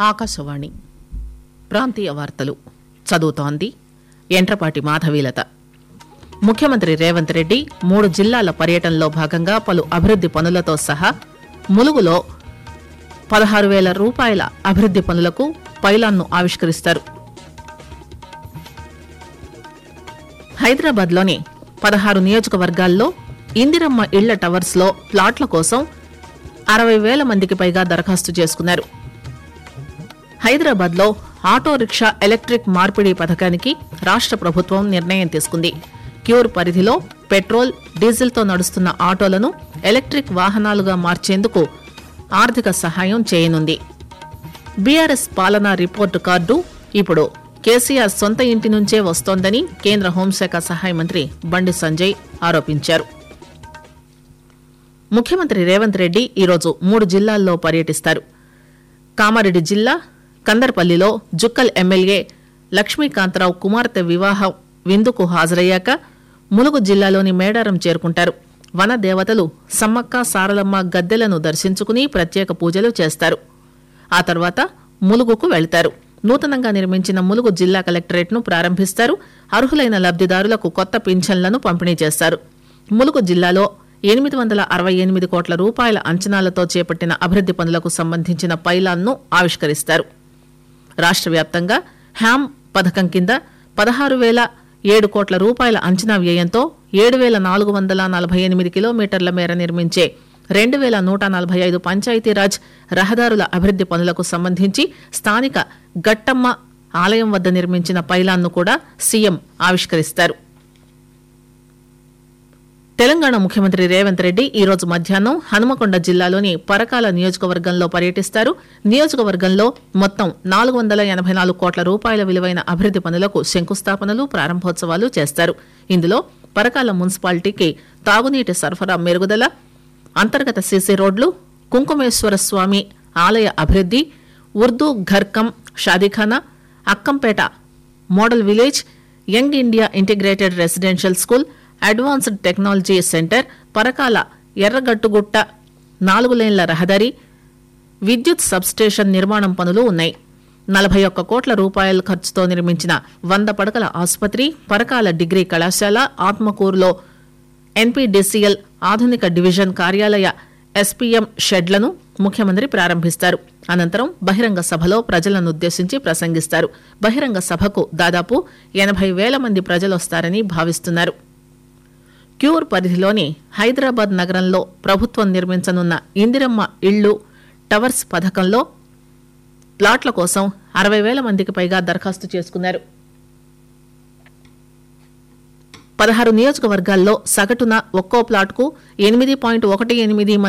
ఆకాశవాణి ప్రాంతీయ వార్తలు చదువుతోంది ఎంట్రపాటి మాధవీలత ముఖ్యమంత్రి రేవంత్ రెడ్డి మూడు జిల్లాల పర్యటనలో భాగంగా పలు అభివృద్ది పనులతో సహా ములుగులో పదహారు వేల రూపాయల అభివృద్ది పనులకు పైలాన్ను ఆవిష్కరిస్తారు హైదరాబాద్లోని పదహారు నియోజకవర్గాల్లో ఇందిరమ్మ ఇళ్ల టవర్స్ లో ప్లాట్ల కోసం అరవై వేల మందికి పైగా దరఖాస్తు చేసుకున్నారు హైదరాబాద్ లో ఆటో రిక్షా ఎలక్ట్రిక్ మార్పిడి పథకానికి రాష్ట ప్రభుత్వం నిర్ణయం తీసుకుంది క్యూర్ పరిధిలో పెట్రోల్ డీజిల్ తో నడుస్తున్న ఆటోలను ఎలక్ట్రిక్ వాహనాలుగా మార్చేందుకు ఆర్థిక సహాయం చేయనుంది బీఆర్ఎస్ పాలనా రిపోర్టు కార్డు ఇప్పుడు కేసీఆర్ సొంత ఇంటి నుంచే వస్తోందని కేంద్ర హోంశాఖ సహాయ మంత్రి బండి సంజయ్ ఆరోపించారు ముఖ్యమంత్రి రేవంత్ రెడ్డి ఈరోజు మూడు జిల్లాల్లో పర్యటిస్తారు కామారెడ్డి జిల్లా కందర్పల్లిలో జుక్కల్ ఎమ్మెల్యే లక్ష్మీకాంతరావు కుమార్తె వివాహం విందుకు హాజరయ్యాక ములుగు జిల్లాలోని మేడారం చేరుకుంటారు వన దేవతలు సమ్మక్క సారలమ్మ గద్దెలను దర్శించుకుని ప్రత్యేక పూజలు చేస్తారు ఆ తర్వాత ములుగుకు వెళ్తారు నూతనంగా నిర్మించిన ములుగు జిల్లా కలెక్టరేట్ ను ప్రారంభిస్తారు అర్హులైన లబ్దిదారులకు కొత్త పింఛన్లను పంపిణీ చేస్తారు ములుగు జిల్లాలో ఎనిమిది వందల అరవై ఎనిమిది కోట్ల రూపాయల అంచనాలతో చేపట్టిన అభివృద్ది పనులకు సంబంధించిన పైలాన్ను ఆవిష్కరిస్తారు రాష్ట్ర వ్యాప్తంగా హ్యామ్ పథకం కింద పదహారు వేల ఏడు కోట్ల రూపాయల అంచనా వ్యయంతో ఏడు వేల నాలుగు వందల నలభై ఎనిమిది కిలోమీటర్ల మేర నిర్మించే రెండు వేల నూట నలభై ఐదు పంచాయతీరాజ్ రహదారుల అభివృద్ది పనులకు సంబంధించి స్థానిక గట్టమ్మ ఆలయం వద్ద నిర్మించిన పైలాన్ను కూడా సీఎం ఆవిష్కరిస్తారు తెలంగాణ ముఖ్యమంత్రి రేవంత్ రెడ్డి ఈ రోజు మధ్యాహ్నం హనుమకొండ జిల్లాలోని పరకాల నియోజకవర్గంలో పర్యటిస్తారు నియోజకవర్గంలో మొత్తం నాలుగు వందల ఎనభై నాలుగు కోట్ల రూపాయల విలువైన అభివృద్ది పనులకు శంకుస్థాపనలు ప్రారంభోత్సవాలు చేస్తారు ఇందులో పరకాల మున్సిపాలిటీకి తాగునీటి సరఫరా మెరుగుదల అంతర్గత సీసీ రోడ్లు కుంకుమేశ్వర స్వామి ఆలయ అభివృద్ది ఉర్దూ ఘర్కం షాదీఖానా Akkampeta model village young India integrated residential school advanced technology centre Parakala Erragattugutta నాలుగు లేన్ల రహదారి విద్యుత్ సబ్స్టేషన్ నిర్మాణం పనులు ఉన్నాయి నలభై ఒక్క కోట్ల రూపాయల ఖర్చుతో నిర్మించిన వంద పడకల ఆసుపత్రి పరకాల డిగ్రీ కళాశాల ఆత్మకూరులో ఎన్పీడీసీఎల్ ఆధునిక డివిజన్ కార్యాలయ ఎస్పీఎం షెడ్లను ముఖ్యమంత్రి ప్రారంభిస్తారు అనంతరం బహిరంగ సభలో ప్రజలనుద్దేశించి ప్రసంగిస్తారు బహిరంగ సభకు దాదాపు ఎనభై వేల మంది ప్రజలొస్తారని భావిస్తున్నారు క్యూర్ పరిధిలోని హైదరాబాద్ నగరంలో ప్రభుత్వం నిర్మించనున్న ఇందిరమ్మ ఇళ్లు టవర్స్ పథకంలో ప్లాట్ల కోసం అరవై వేల మందికి పైగా దరఖాస్తు చేసుకున్నారు పదహారు నియోజకవర్గాల్లో సగటున ఒక్కో ప్లాట్కు ఎనిమిది పాయింట్ ఒకటి ఎనిమిది